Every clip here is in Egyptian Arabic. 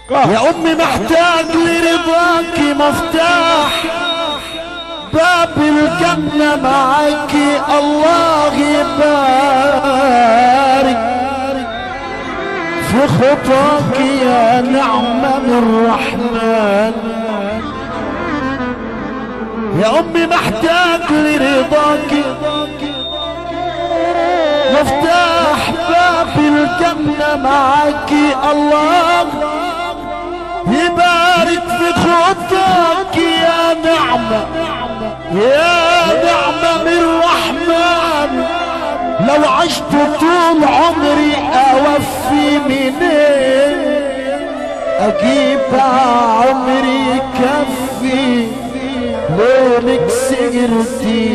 يا امي محتاج لرضاك مفتاح باب الجنة معاكي الله يبارك في خطاك يا نعمة من الرحمن يا امي محتاج لرضاك مفتاح باب الجنة معاكي الله يبارك في خطاك يا نعمة يا نعمة من الرحمن لو عشت طول عمري اوفي منين اجيب عمري يكفي لونك سهرتي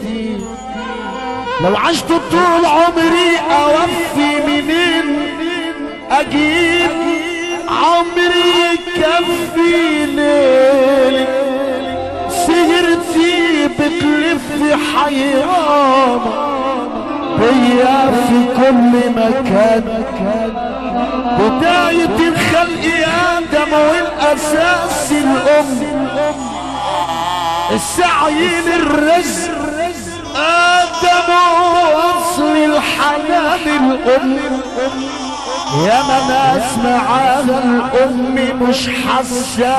لو عشت طول عمري اوفي منين اجيب عمري يكفي ليلك سهرتي بتلف حيرانة بيا في كل مكان بداية الخلق آدم والأساس الأم السعي للرزق آدم وصل الحنان الأم يا ما ناس معاها الأم مش حاسة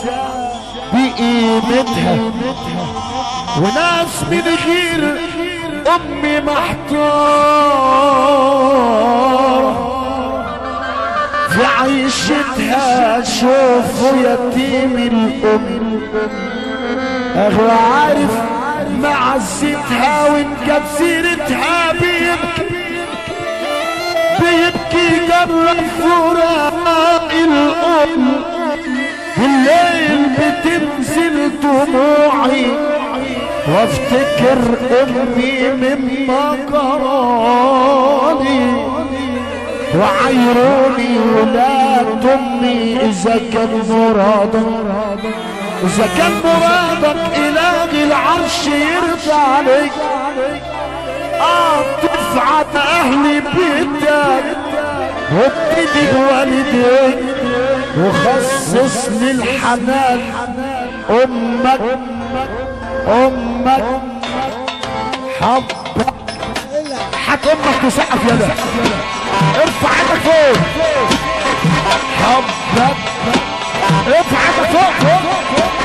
بقيمتها وناس من غير أم محتار في عيشتها شوفوا يتيم الأم أغلى عارف معزتها وإن كانت سيرتها بيبكي بيبكي قبل فراق الأم بالليل بتنزل دموعي وافتكر امي مما قراني وعيروني ولاد امي اذا كان مرادك اذا كان مرادك الهي العرش يرضى عليك اه تسعد اهل بيتك وابتدي والديك وخصص للحنان امك امك حبك حط امك تسقف يلا ارفع ايدك فوق حبك ارفع ايدك فوق فوق